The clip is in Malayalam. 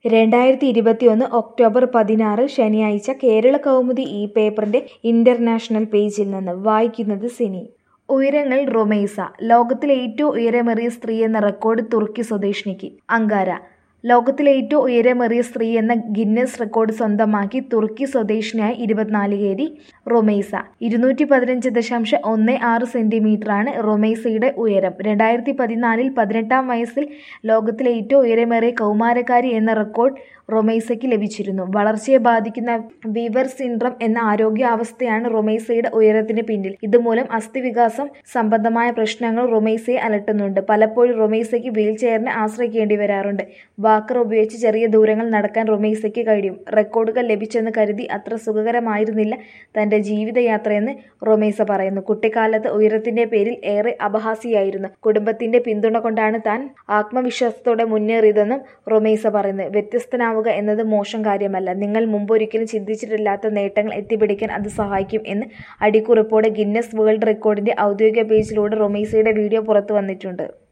രണ്ടായിരത്തി ഇരുപത്തിയൊന്ന് ഒക്ടോബർ പതിനാറ് ശനിയാഴ്ച കേരള കൗമുദി ഈ പേപ്പറിന്റെ ഇന്റർനാഷണൽ പേജിൽ നിന്ന് വായിക്കുന്നത് സിനി ഉയരങ്ങൾ റൊമേസ ലോകത്തിലെ ഏറ്റവും ഉയരമേറിയ സ്ത്രീ എന്ന റെക്കോർഡ് തുർക്കി സ്വദേശിനിക്ക് അങ്കാര ലോകത്തിലെ ഏറ്റവും ഉയരമേറിയ സ്ത്രീ എന്ന ഗിന്നസ് റെക്കോർഡ് സ്വന്തമാക്കി തുർക്കി സ്വദേശിനിയായ ഇരുപത്തിനാലുകാരി റൊമേസ ഇരുന്നൂറ്റി പതിനഞ്ച് ദശാംശം ഒന്ന് ആറ് സെന്റിമീറ്ററാണ് റൊമേസയുടെ ഉയരം രണ്ടായിരത്തി പതിനാലിൽ പതിനെട്ടാം വയസ്സിൽ ലോകത്തിലെ ഏറ്റവും ഉയരമേറിയ കൗമാരക്കാരി എന്ന റെക്കോർഡ് റൊമേസയ്ക്ക് ലഭിച്ചിരുന്നു വളർച്ചയെ ബാധിക്കുന്ന വിവർ സിൻഡ്രം എന്ന ആരോഗ്യാവസ്ഥയാണ് റൊമേസയുടെ ഉയരത്തിന് പിന്നിൽ ഇതുമൂലം അസ്ഥിവികാസം സംബന്ധമായ പ്രശ്നങ്ങൾ റൊമേസയെ അലട്ടുന്നുണ്ട് പലപ്പോഴും റൊമേസയ്ക്ക് വീൽചെയറിനെ ആശ്രയിക്കേണ്ടി വരാറുണ്ട് വാക്കർ ഉപയോഗിച്ച് ചെറിയ ദൂരങ്ങൾ നടക്കാൻ റൊമേസയ്ക്ക് കഴിയും റെക്കോർഡുകൾ ലഭിച്ചെന്ന് കരുതി അത്ര സുഖകരമായിരുന്നില്ല തന്റെ ജീവിതയാത്രയെന്ന് റൊമേസ പറയുന്നു കുട്ടിക്കാലത്ത് ഉയരത്തിന്റെ പേരിൽ ഏറെ അപഹാസിയായിരുന്നു കുടുംബത്തിന്റെ പിന്തുണ കൊണ്ടാണ് താൻ ആത്മവിശ്വാസത്തോടെ മുന്നേറിയതെന്നും റൊമേസ പറയുന്നു വ്യത്യസ്തനാവുക എന്നത് മോശം കാര്യമല്ല നിങ്ങൾ മുമ്പൊരിക്കലും ചിന്തിച്ചിട്ടില്ലാത്ത നേട്ടങ്ങൾ എത്തിപ്പിടിക്കാൻ അത് സഹായിക്കും എന്ന് അടിക്കുറിപ്പോടെ ഗിന്നസ് വേൾഡ് റെക്കോർഡിന്റെ ഔദ്യോഗിക പേജിലൂടെ റൊമേസയുടെ വീഡിയോ പുറത്തു വന്നിട്ടുണ്ട്